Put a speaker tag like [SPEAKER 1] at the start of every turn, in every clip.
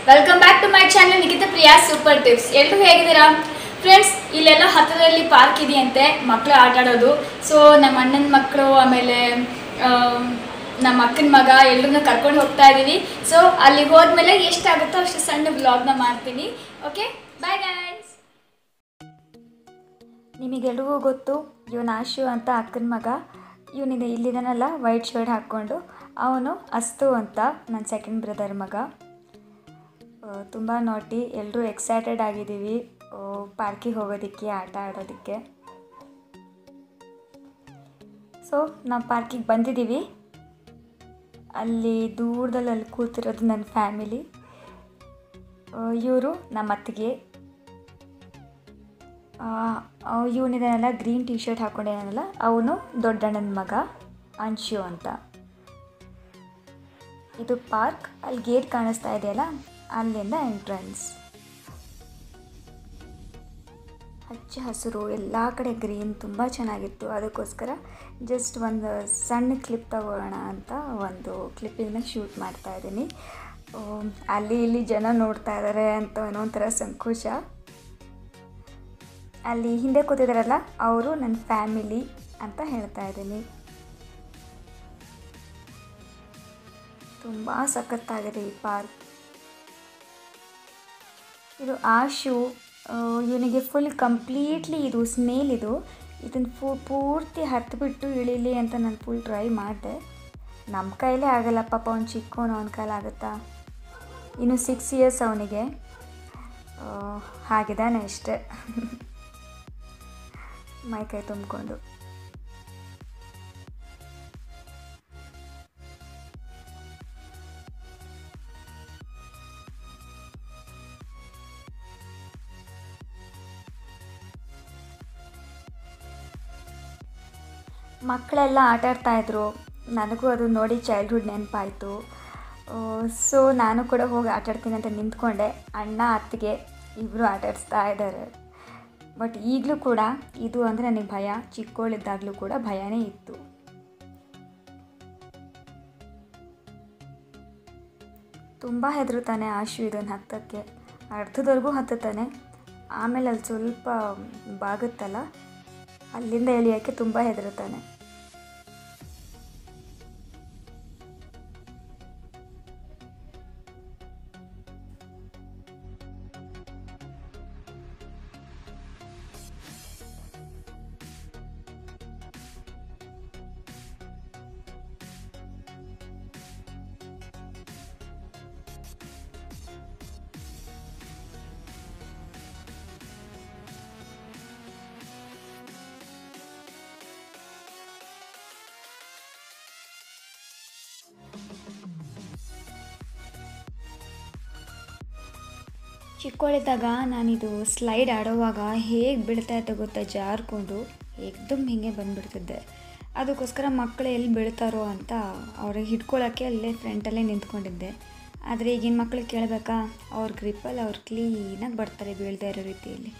[SPEAKER 1] welcome back to my channel Nikhita Priya super tips ಎಲ್ಲರೂ ಹೇಗಿದ್ದೀರಾ friends ಇಲ್ಲೆಲ್ಲ ಹತ್ತಿರದಲ್ಲಿ ಪಾರ್ಕ್ ಇದೆಯಂತೆ ಮಕ್ಕಳು ಆಟ ಆಡೋದು ಸೊ ನಮ್ಮ ಅಣ್ಣನ ಮಕ್ಕಳು ಆಮೇಲೆ ಆ, ನಮ್ಮ ಅಕ್ಕನ ಮಗ ಎಲ್ಲರನ್ನ ಕರ್ಕೊಂಡು ಹೋಗ್ತಾ ಇದ್ದೀವಿ ಸೊ ಅಲ್ಲಿಗೆ ಹೋದ್ಮೇಲೆ ಎಷ್ಟಾಗುತ್ತೋ ಅಷ್ಟು ಸಣ್ಣ ವ್ಲಾಗ್ನ ಮಾಡ್ತೀನಿ ಓಕೆ ಬಾಯ್ ಗೈಸ್ ನಿಮಗೆಲ್ರಿಗೂ ಗೊತ್ತು ಇವನು ಆಶು ಅಂತ ಅಕ್ಕನ ಮಗ ಇವನಿದೆ ಇಲ್ಲಿದ್ದಾನಲ್ಲ ವೈಟ್ ಶರ್ಟ್ ಹಾಕ್ಕೊಂಡು ಅವನು ಅಸ್ತು ಅಂತ ನನ್ನ ಸೆಕೆಂಡ್ ಬ್ರದರ್ ಮಗ ತುಂಬ ನೋಟಿ ಎಲ್ಲರೂ ಎಕ್ಸೈಟೆಡ್ ಆಗಿದ್ದೀವಿ ಪಾರ್ಕಿಗೆ ಹೋಗೋದಕ್ಕೆ ಆಟ ಆಡೋದಕ್ಕೆ ಸೊ ನಾವು ಪಾರ್ಕಿಗೆ ಬಂದಿದ್ದೀವಿ ಅಲ್ಲಿ ದೂರದಲ್ಲಿ ಅಲ್ಲಿ ಕೂತಿರೋದು ನನ್ನ ಫ್ಯಾಮಿಲಿ ಇವರು ನಮ್ಮ ಅತ್ತಿಗೆ ಇವನಿದಾನಲ್ಲ ಗ್ರೀನ್ ಟಿ ಶರ್ಟ್ ಹಾಕೊಂಡಿದ್ದಾನಲ್ಲ ಅವನು ದೊಡ್ಡಣ್ಣನ ಮಗ ಅಂಶು ಅಂತ ಇದು ಪಾರ್ಕ್ ಅಲ್ಲಿ ಗೇಟ್ ಕಾಣಿಸ್ತಾ ಇದೆಯಲ್ಲ ಅಲ್ಲಿಂದ ಎಂಟ್ರೆನ್ಸ್ ಹಚ್ಚ ಹಸಿರು ಎಲ್ಲ ಕಡೆ ಗ್ರೀನ್ ತುಂಬ ಚೆನ್ನಾಗಿತ್ತು ಅದಕ್ಕೋಸ್ಕರ ಜಸ್ಟ್ ಒಂದು ಸಣ್ಣ ಕ್ಲಿಪ್ ತಗೊಳ್ಳೋಣ ಅಂತ ಒಂದು ಕ್ಲಿಪ್ಪಿಂಗ್ನ ಶೂಟ್ ಮಾಡ್ತಾ ಇದ್ದೀನಿ ಅಲ್ಲಿ ಇಲ್ಲಿ ಜನ ನೋಡ್ತಾ ಇದ್ದಾರೆ ಅಂತ ಏನೋ ಒಂಥರ ಸಂಕೋಚ ಅಲ್ಲಿ ಹಿಂದೆ ಕೂತಿದಾರಲ್ಲ ಅವರು ನನ್ನ ಫ್ಯಾಮಿಲಿ ಅಂತ ಹೇಳ್ತಾ ಇದ್ದೀನಿ ತುಂಬ ಸಖತ್ತಾಗಿದೆ ಈ ಪಾರ್ಕ್ ಇದು ಆಶು ಇವನಿಗೆ ಫುಲ್ ಕಂಪ್ಲೀಟ್ಲಿ ಇದು ಸ್ನೇಲ್ ಇದು ಇದನ್ನು ಫು ಪೂರ್ತಿ ಹತ್ತಿಬಿಟ್ಟು ಇಳೀಲಿ ಅಂತ ನಾನು ಫುಲ್ ಟ್ರೈ ಮಾಡಿದೆ ನಮ್ಮ ಕೈಲೇ ಆಗಲ್ಲ ಪಾಪ ಅವ್ನು ಚಿಕ್ಕವನು ಅವನ ಕೈಲಾಗುತ್ತಾ ಇನ್ನು ಸಿಕ್ಸ್ ಇಯರ್ಸ್ ಅವನಿಗೆ ಹಾಗಿದ್ದಾನೆ ಅಷ್ಟೇ ಮೈ ಕೈ ತುಂಬಿಕೊಂಡು ಮಕ್ಕಳೆಲ್ಲ ಆಟ ಆಡ್ತಾ ಇದ್ರು ನನಗೂ ಅದು ನೋಡಿ ಚೈಲ್ಡ್ಹುಡ್ ನೆನಪಾಯಿತು ಸೊ ನಾನು ಕೂಡ ಹೋಗಿ ಆಟ ಆಡ್ತೀನಿ ಅಂತ ನಿಂತ್ಕೊಂಡೆ ಅಣ್ಣ ಅತ್ತಿಗೆ ಇಬ್ಬರು ಆಟ ಆಡಿಸ್ತಾ ಇದ್ದಾರೆ ಬಟ್ ಈಗಲೂ ಕೂಡ ಇದು ಅಂದರೆ ನನಗೆ ಭಯ ಚಿಕ್ಕವಳಿದ್ದಾಗಲೂ ಕೂಡ ಭಯನೇ ಇತ್ತು ತುಂಬ ಹೆದರುತ್ತಾನೆ ಆಶು ಇದನ್ನು ಹತ್ತಕ್ಕೆ ಅರ್ಧದವರೆಗೂ ಹತ್ತುತ್ತಾನೆ ಆಮೇಲೆ ಅಲ್ಲಿ ಸ್ವಲ್ಪ ಬಾಗುತ್ತಲ್ಲ ಅಲ್ಲಿಂದ ಎಳಿಯೋಕ್ಕೆ ತುಂಬ ಹೆದರುತ್ತಾನೆ ಚಿಕ್ಕವಳಿದ್ದಾಗ ನಾನಿದು ಸ್ಲೈಡ್ ಆಡೋವಾಗ ಹೇಗೆ ಬೀಳ್ತಾ ಇತ್ತು ಗೊತ್ತಾ ಜಾರ್ಕೊಂಡು ಏಕ್ದಮ್ ಹಿಂಗೆ ಬಂದುಬಿಡ್ತಿದ್ದೆ ಅದಕ್ಕೋಸ್ಕರ ಮಕ್ಕಳು ಎಲ್ಲಿ ಬೀಳ್ತಾರೋ ಅಂತ ಅವ್ರಿಗೆ ಹಿಡ್ಕೊಳ್ಳೋಕ್ಕೆ ಅಲ್ಲೇ ಫ್ರಂಟಲ್ಲೇ ನಿಂತ್ಕೊಂಡಿದ್ದೆ ಆದರೆ ಈಗಿನ ಮಕ್ಳಿಗೆ ಕೇಳಬೇಕಾ ಅವ್ರ ಗ್ರಿಪ್ಪಲ್ಲಿ ಅವ್ರು ಕ್ಲೀನಾಗಿ ಬರ್ತಾರೆ ಬೀಳ್ತಾ ಇರೋ ರೀತಿಯಲ್ಲಿ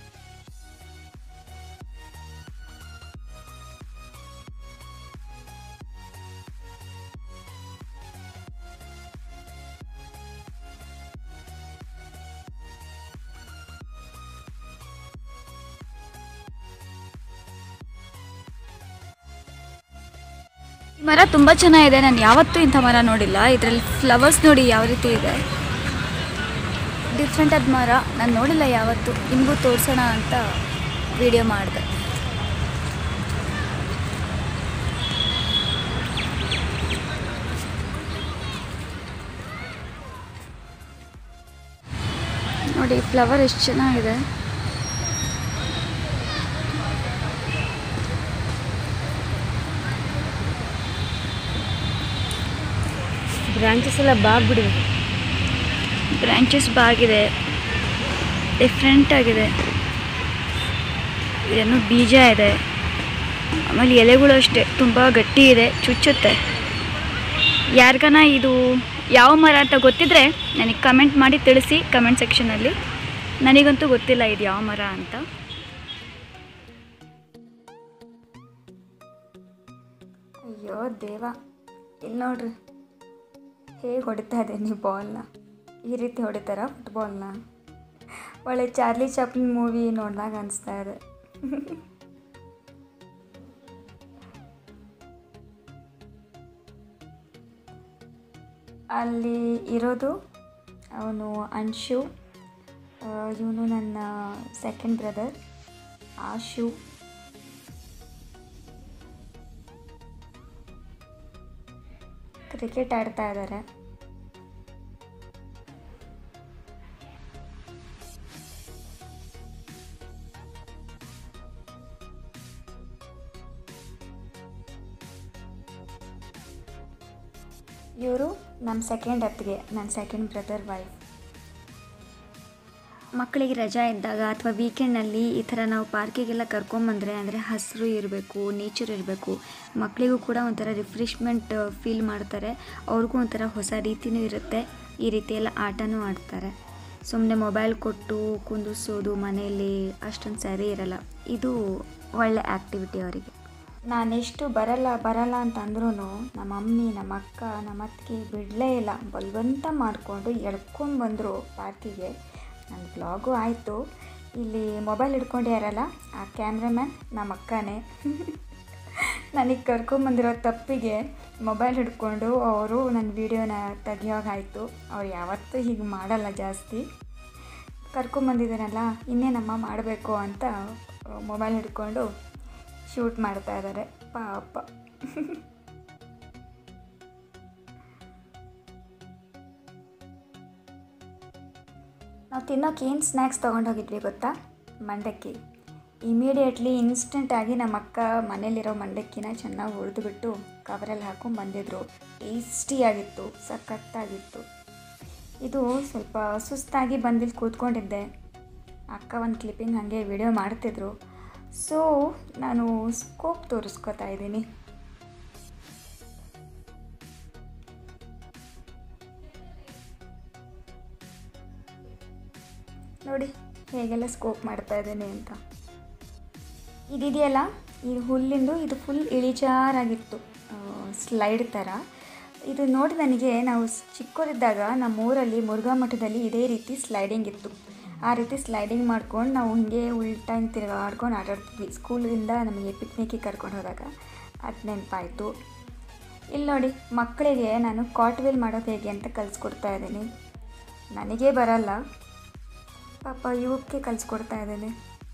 [SPEAKER 1] ಈ ಮರ ತುಂಬ ಚೆನ್ನಾಗಿದೆ ನಾನು ಯಾವತ್ತೂ ಇಂಥ ಮರ ನೋಡಿಲ್ಲ ಇದರಲ್ಲಿ ಫ್ಲವರ್ಸ್ ನೋಡಿ ಯಾವ ರೀತಿ ಇದೆ ಡಿಫ್ರೆಂಟ್ ಆದ ಮರ ನಾನು ನೋಡಿಲ್ಲ ಯಾವತ್ತೂ ನಿಮಗೂ ತೋರಿಸೋಣ ಅಂತ ವಿಡಿಯೋ ಮಾಡಿದೆ ನೋಡಿ ಫ್ಲವರ್ ಎಷ್ಟು ಚೆನ್ನಾಗಿದೆ
[SPEAKER 2] ಬ್ರಾಂಚಸ್ ಎಲ್ಲ ಬಾಗ್ಬಿಡಿದೆ
[SPEAKER 1] ಬ್ರಾಂಚಸ್ ಬಾಗಿದೆ ಡಿಫ್ರೆಂಟ್ ಆಗಿದೆ ಇದೇನು ಬೀಜ ಇದೆ ಆಮೇಲೆ ಎಲೆಗಳು ಅಷ್ಟೇ ತುಂಬ ಗಟ್ಟಿ ಇದೆ ಚುಚ್ಚುತ್ತೆ ಯಾರಿಗಾನ ಇದು ಯಾವ ಮರ ಅಂತ ಗೊತ್ತಿದ್ರೆ ನನಗೆ ಕಮೆಂಟ್ ಮಾಡಿ ತಿಳಿಸಿ ಕಮೆಂಟ್ ಸೆಕ್ಷನಲ್ಲಿ ನನಗಂತೂ ಗೊತ್ತಿಲ್ಲ ಇದು ಯಾವ ಮರ ಅಂತ ಅಯ್ಯೋ ದೇವ ಇಲ್ಲಿ ನೋಡ್ರಿ ಹೇಗೆ ಹೊಡಿತಾ ಇದೆ ನೀವು ಬಾಲ್ನ ಈ ರೀತಿ ಹೊಡಿತಾರ ಫುಟ್ಬಾಲ್ನ ಒಳ್ಳೆ ಚಾರ್ಲಿ ಚಾಪ್ಲಿನ್ ಮೂವಿ ನೋಡಿದಾಗ ಅನಿಸ್ತಾ ಇದೆ ಅಲ್ಲಿ ಇರೋದು ಅವನು ಅಂಶು ಇವನು ನನ್ನ ಸೆಕೆಂಡ್ ಬ್ರದರ್ ಆಶು ಕ್ರಿಕೆಟ್ ಆಡ್ತಾ ಇದ್ದಾರೆ ಇವರು ನಮ್ಮ ಸೆಕೆಂಡ್ ಅತ್ತಿಗೆ ನನ್ನ ಸೆಕೆಂಡ್ ಬ್ರದರ್ ವೈಫ್ ಮಕ್ಕಳಿಗೆ ರಜಾ ಇದ್ದಾಗ ಅಥವಾ ವೀಕೆಂಡ್ನಲ್ಲಿ ಈ ಥರ ನಾವು ಪಾರ್ಕಿಗೆಲ್ಲ ಕರ್ಕೊಂಬಂದರೆ ಅಂದರೆ ಹಸಿರು ಇರಬೇಕು ನೇಚರ್ ಇರಬೇಕು ಮಕ್ಕಳಿಗೂ ಕೂಡ ಒಂಥರ ರಿಫ್ರೆಶ್ಮೆಂಟ್ ಫೀಲ್ ಮಾಡ್ತಾರೆ ಅವ್ರಿಗೂ ಒಂಥರ ಹೊಸ ರೀತಿಯೂ ಇರುತ್ತೆ ಈ ರೀತಿ ಎಲ್ಲ ಆಟನೂ ಆಡ್ತಾರೆ ಸುಮ್ಮನೆ ಮೊಬೈಲ್ ಕೊಟ್ಟು ಕುಂದಿಸೋದು ಮನೆಯಲ್ಲಿ ಅಷ್ಟೊಂದು ಸರಿ ಇರಲ್ಲ ಇದು ಒಳ್ಳೆ ಆ್ಯಕ್ಟಿವಿಟಿ ಅವರಿಗೆ ನಾನೆಷ್ಟು ಬರಲ್ಲ ಬರಲ್ಲ ಅಂತ ಅಂದ್ರೂ ನಮ್ಮ ಮಮ್ಮಿ ನಮ್ಮ ಅಕ್ಕ ನಮ್ಮ ಅತ್ತಿಗೆ ಬಿಡಲೇ ಇಲ್ಲ ಬಲವಂತ ಮಾಡಿಕೊಂಡು ಎಳ್ಕೊಂಡು ಬಂದರು ಪಾರ್ಕಿಗೆ ನನ್ನ ಬ್ಲಾಗು ಆಯಿತು ಇಲ್ಲಿ ಮೊಬೈಲ್ ಹಿಡ್ಕೊಂಡು ಯಾರಲ್ಲ ಆ ಕ್ಯಾಮ್ರಾಮ್ಯಾನ್ ನಮ್ಮ ಅಕ್ಕನೇ ನನಗೆ ಕರ್ಕೊಂಬಂದಿರೋ ತಪ್ಪಿಗೆ ಮೊಬೈಲ್ ಹಿಡ್ಕೊಂಡು ಅವರು ನನ್ನ ವೀಡಿಯೋನ ತೆಗಿಯೋಗಾಯಿತು ಅವ್ರು ಯಾವತ್ತೂ ಹೀಗೆ ಮಾಡಲ್ಲ ಜಾಸ್ತಿ ಕರ್ಕೊಂಬಂದಿದ್ದಾರಲ್ಲ ಇನ್ನೇನಮ್ಮ ಮಾಡಬೇಕು ಅಂತ ಮೊಬೈಲ್ ಹಿಡ್ಕೊಂಡು ಶೂಟ್ ಮಾಡ್ತಾ ಇದ್ದಾರೆ ಪಾಪ ನಾವು ತಿನ್ನೋಕೆ ಏನು ಸ್ನ್ಯಾಕ್ಸ್ ತೊಗೊಂಡೋಗಿದ್ವಿ ಗೊತ್ತಾ ಮಂಡಕ್ಕಿ ಇಮಿಡಿಯೇಟ್ಲಿ ಇನ್ಸ್ಟೆಂಟಾಗಿ ನಮ್ಮ ಅಕ್ಕ ಮನೇಲಿರೋ ಮಂಡಕ್ಕಿನ ಚೆನ್ನಾಗಿ ಹುರಿದುಬಿಟ್ಟು ಕವರಲ್ಲಿ ಹಾಕೊಂಡು ಬಂದಿದ್ರು ಟೇಸ್ಟಿಯಾಗಿತ್ತು ಸಖತ್ತಾಗಿತ್ತು ಇದು ಸ್ವಲ್ಪ ಸುಸ್ತಾಗಿ ಬಂದಿಲ್ಲಿ ಕೂತ್ಕೊಂಡಿದ್ದೆ ಅಕ್ಕ ಒಂದು ಕ್ಲಿಪ್ಪಿಂಗ್ ಹಾಗೆ ವಿಡಿಯೋ ಮಾಡ್ತಿದ್ರು ಸೊ ನಾನು ಸ್ಕೋಪ್ ತೋರಿಸ್ಕೊತಾ ಇದ್ದೀನಿ ನೋಡಿ ಹೇಗೆಲ್ಲ ಸ್ಕೋಪ್ ಮಾಡ್ತಾ ಇದ್ದೀನಿ ಅಂತ ಇದಿದೆಯಲ್ಲ ಇದು ಹುಲ್ಲಿಂದು ಇದು ಫುಲ್ ಇಳಿಜಾರಾಗಿತ್ತು ಸ್ಲೈಡ್ ಥರ ಇದು ನೋಡಿ ನನಗೆ ನಾವು ಸ್- ಚಿಕ್ಕವರಿದ್ದಾಗ ನಮ್ಮ ಊರಲ್ಲಿ ಮುರುಘಾ ಮಠದಲ್ಲಿ ಇದೇ ರೀತಿ ಸ್ಲೈಡಿಂಗ್ ಇತ್ತು ಆ ರೀತಿ ಸ್ಲೈಡಿಂಗ್ ಮಾಡ್ಕೊಂಡು ನಾವು ಹಿಂಗೆ ಉಲ್ಟಾ ಹಿಂಗೆ ತಿರುಗಾಡ್ಕೊಂಡು ಆಟಾಡ್ತಿದ್ವಿ ಸ್ಕೂಲಿಂದ ನಮಗೆ ಪಿಕ್ನಿಕ್ಕಿಗೆ ಕರ್ಕೊಂಡು ಹೋದಾಗ ಅದು ನೆನಪಾಯಿತು ಇಲ್ಲಿ ನೋಡಿ ಮಕ್ಕಳಿಗೆ ನಾನು ಕಾಟ್ವೇಲ್ ಮಾಡೋದು ಹೇಗೆ ಅಂತ ಕಲಿಸ್ಕೊಡ್ತಾ ಇದ್ದೀನಿ ನನಗೇ ಬರಲ್ಲ ಪಾಪ ಇವಕ್ಕೆ ಕಲಿಸ್ಕೊಡ್ತಾ ಇದ್ದೀನಿ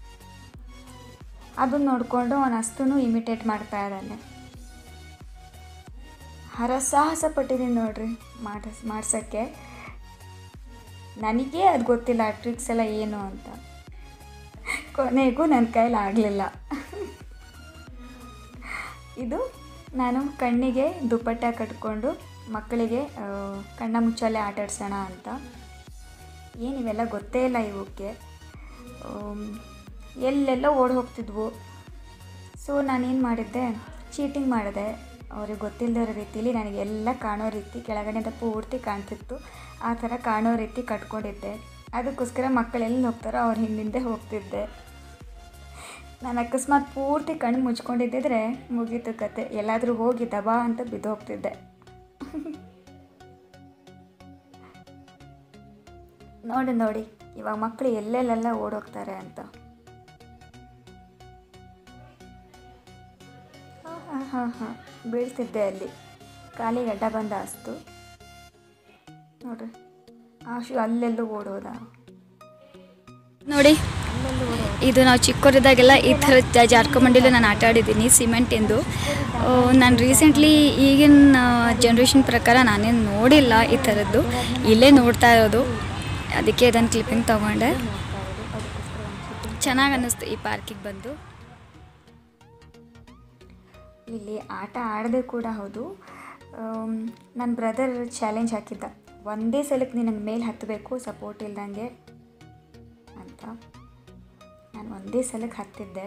[SPEAKER 1] ಅದನ್ನು ನೋಡಿಕೊಂಡು ಅವನ ಅಸ್ತೂ ಇಮಿಟೇಟ್ ಮಾಡ್ತಾ ಇದ್ದಾನೆ ಹರಸಾಹಸ ಪಟ್ಟಿದ್ದೀನಿ ನೋಡ್ರಿ ಮಾಡಿಸ್ ಮಾಡ್ಸೋಕ್ಕೆ ನನಗೇ ಅದು ಗೊತ್ತಿಲ್ಲ ಆ ಟ್ರಿಕ್ಸ್ ಎಲ್ಲ ಏನು ಅಂತ ಕೊನೆಗೂ ನನ್ನ ಕೈಲಿ ಆಗಲಿಲ್ಲ ಇದು ನಾನು ಕಣ್ಣಿಗೆ ದುಪ್ಪಟ್ಟ ಕಟ್ಕೊಂಡು ಮಕ್ಕಳಿಗೆ ಆ, ಕಣ್ಣ ಮುಚ್ಚಾಲೆ ಆಟಾಡ್ಸೋಣ ಅಂತ ಏನು ಇವೆಲ್ಲ ಗೊತ್ತೇ ಇಲ್ಲ ಇವಕ್ಕೆ ಆಮ್, ಎಲ್ಲೆಲ್ಲ ಓಡಿ ಹೋಗ್ತಿದ್ವು ಸೊ ನಾನೇನು ಮಾಡಿದ್ದೆ ಚೀಟಿಂಗ್ ಮಾಡಿದೆ ಅವ್ರಿಗೆ ಗೊತ್ತಿಲ್ಲದಿರೋ ರೀತಿಲಿ ನನಗೆ ಎಲ್ಲ ಕಾಣೋ ರೀತಿ ಕೆಳಗಡೆಯಿಂದ ಪೂರ್ತಿ ಕಾಣ್ತಿತ್ತು ಆ ಥರ ಕಾಣೋ ರೀತಿ ಕಟ್ಕೊಂಡಿದ್ದೆ ಅದಕ್ಕೋಸ್ಕರ ಮಕ್ಕಳು ಎಲ್ಲಿ ಹೋಗ್ತಾರೋ ಅವ್ರ ಹಿಂದಿಂದೆ ಹೋಗ್ತಿದ್ದೆ ನಾನು ಅಕಸ್ಮಾತ್ ಪೂರ್ತಿ ಕಣ್ಣು ಮುಚ್ಕೊಂಡಿದ್ದಿದ್ರೆ ಮುಗೀತು ಕತೆ ಎಲ್ಲಾದರೂ ಹೋಗಿ ದಬಾ ಅಂತ ಬಿದ್ದು ಹೋಗ್ತಿದ್ದೆ ನೋಡಿ ನೋಡಿ ಇವಾಗ ಮಕ್ಕಳು ಎಲ್ಲೆಲ್ಲೆಲ್ಲ ಓಡೋಗ್ತಾರೆ ಅಂತ ಹಾಂ ಹಾಂ ಹಾಂ ಬೀಳ್ತಿದ್ದೆ ಅಲ್ಲಿ ಕಾಲಿಗೆ ಅಡ್ಡ ಬಂದ ಅಸ್ತು ನೋಡ್ರಿ ಆಶು ಅಲ್ಲೆಲ್ಲೂ ಓಡೋದ ನೋಡಿ ಇದು ನಾವು ಚಿಕ್ಕವರಿದ್ದಾಗೆಲ್ಲ ಈ ಥರ ಜ- ಜಾರ್ಖಂಡಿಲಿ ನಾನು ಆಟ ಆಡಿದ್ದೀನಿ ಸಿಮೆಂಟಿಂದು ನಾನು ರೀಸೆಂಟ್ಲಿ ಈಗಿನ ಜನ್ರೇಷನ್ ಪ್ರಕಾರ ನಾನೇನು ನೋಡಿಲ್ಲ ಈ ಥರದ್ದು ಇಲ್ಲೇ ನೋಡ್ತಾ ಇರೋದು ಅದಕ್ಕೆ ಇದನ್ನು ಕ್ಲಿಪ್ಪಿಂಗ್ ತೊಗೊಂಡೆ ಚೆನ್ನಾಗಿ ಅನ್ನಿಸ್ತು ಈ ಪಾರ್ಕಿಗೆ ಬಂದು ಇಲ್ಲಿ ಆಟ ಆಡದೆ ಕೂಡ ಹೌದು ನನ್ನ ಬ್ರದರ್ ಚಾಲೆಂಜ್ ಹಾಕಿದ್ದ ಒಂದೇ ಸಲಕ್ಕೆ ನಿನಗೆ ಮೇಲೆ ಹತ್ತಬೇಕು ಸಪೋರ್ಟ್ ಇಲ್ದಂಗೆ ಅಂತ ನಾನು ಒಂದೇ ಸಲಕ್ಕೆ ಹತ್ತಿದ್ದೆ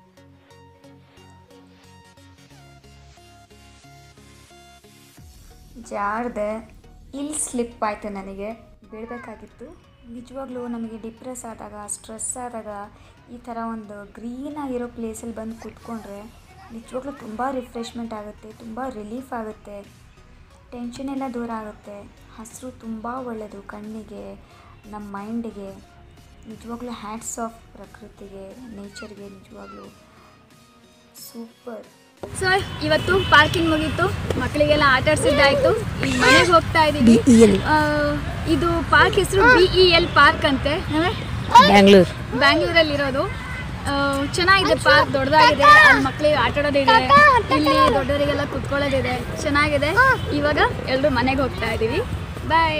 [SPEAKER 1] ಜಾರ್ದೆ ಇಲ್ಲಿ ಸ್ಲಿಪ್ ಆಯಿತು ನನಗೆ ಬೀಳಬೇಕಾಗಿತ್ತು ನಿಜವಾಗ್ಲೂ ನಮಗೆ ಡಿಪ್ರೆಸ್ ಆದಾಗ ಸ್ಟ್ರೆಸ್ ಆದಾಗ ಈ ಥರ ಒಂದು ಗ್ರೀನ್ ಆಗಿರೋ ಪ್ಲೇಸಲ್ಲಿ ಬಂದು ಕೂತ್ಕೊಂಡ್ರೆ ನಿಜವಾಗ್ಲೂ ತುಂಬ ರಿಫ್ರೆಶ್ಮೆಂಟ್ ಆಗುತ್ತೆ ತುಂಬ ರಿಲೀಫ್ ಆಗುತ್ತೆ ಟೆನ್ಷನ್ ಎಲ್ಲ ದೂರ ಆಗುತ್ತೆ
[SPEAKER 3] ಹಸಿರು ತುಂಬ ಒಳ್ಳೆಯದು ಕಣ್ಣಿಗೆ ನಮ್ಮ ಮೈಂಡಿಗೆ ನಿಜವಾಗ್ಲೂ ಹ್ಯಾಟ್ಸ್ ಆಫ್ ಪ್ರಕೃತಿಗೆ ನೇಚರ್ಗೆ ನಿಜವಾಗ್ಲೂ ಸೂಪರ್
[SPEAKER 1] ಸೊ ಇವತ್ತು ಪಾರ್ಕಿಂಗ್ ಮುಗೀತು ಮಕ್ಕಳಿಗೆಲ್ಲ ಆಟ ಆಡ್ಸಿದ್ದಾಯ್ತು ಈಗ ಮನೆಗೆ ಹೋಗ್ತಾ ಇದೀವಿ ಆ, ಇದು ಪಾರ್ಕ್ ಹೆಸರು ಬಿ ಇ ಎಲ್ ಪಾರ್ಕ್ ಅಂತೆ
[SPEAKER 2] ಬ್ಯಾಂಗ್ಳೂರು
[SPEAKER 1] ಬ್ಯಾಂಗ್ಳೂರಲ್ಲಿ ಇರೋದು ಆ, ಚೆನ್ನಾಗಿದೆ ಪಾರ್ಕ್ ದೊಡ್ಡದಾಗಿದೆ ಅಲ್ಲಿ ಮಕ್ಕಳಿಗೆ ಆಟ ಆಡೋದಿದೆ ಇಲ್ಲಿ ದೊಡ್ಡವರಿಗೆಲ್ಲ ಕುತ್ಕೊಳ್ಳೋದಿದೆ ಚೆನ್ನಾಗಿದೆ ಇವಾಗ ಎಲ್ಲರೂ ಮನೆಗೆ ಹೋಗ್ತಾ ಇದೀವಿ ಬಾಯ್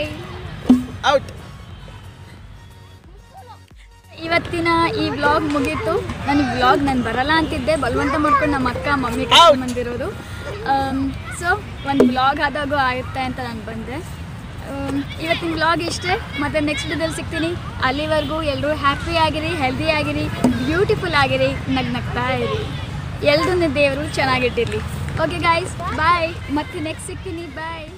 [SPEAKER 1] ಇವತ್ತಿನ ಈ ವ್ಲಾಗ್ ಮುಗೀತು ನನಗೆ ವ್ಲಾಗ್ ನಾನು ಬರಲ್ಲ ಅಂತಿದ್ದೆ ಬಲವಂತ ಮಾಡ್ಕೊಂಡು ನಮ್ಮ ಅಕ್ಕ ಮಮ್ಮಿ ಕರ್ಕೊಂಡ್ ಬಂದಿರೋದು ಸೊ ಒಂದು ವ್ಲಾಗ್ ಆದಾಗೂ ಆಗುತ್ತೆ ಅಂತ ನಾನು ಬಂದೆ ಆಮ್, ಇವತ್ತಿನ ವ್ಲಾಗ್ ಇಷ್ಟೇ ಮತ್ತು ನೆಕ್ಸ್ಟ್ ವಿಡಿಯೋದಲ್ಲಿ ಸಿಗ್ತೀನಿ ಅಲ್ಲಿವರೆಗೂ ಎಲ್ಲರೂ ಹ್ಯಾಪಿ ಆಗಿರಿ ಹೆಲ್ದಿ ಆಗಿರಿ ಬ್ಯೂಟಿಫುಲ್ ಆಗಿರಿ ನಗ್ ನಗ್ತಾ ಇರಿ ಎಲ್ರೂ ದೇವರು ಚೆನ್ನಾಗಿಟ್ಟಿರಲಿ ಓಕೆ ಗಾಯ್ಸ್ ಬಾಯ್ ಮತ್ತೆ ನೆಕ್ಸ್ಟ್ ಸಿಗ್ತೀನಿ ಬಾಯ್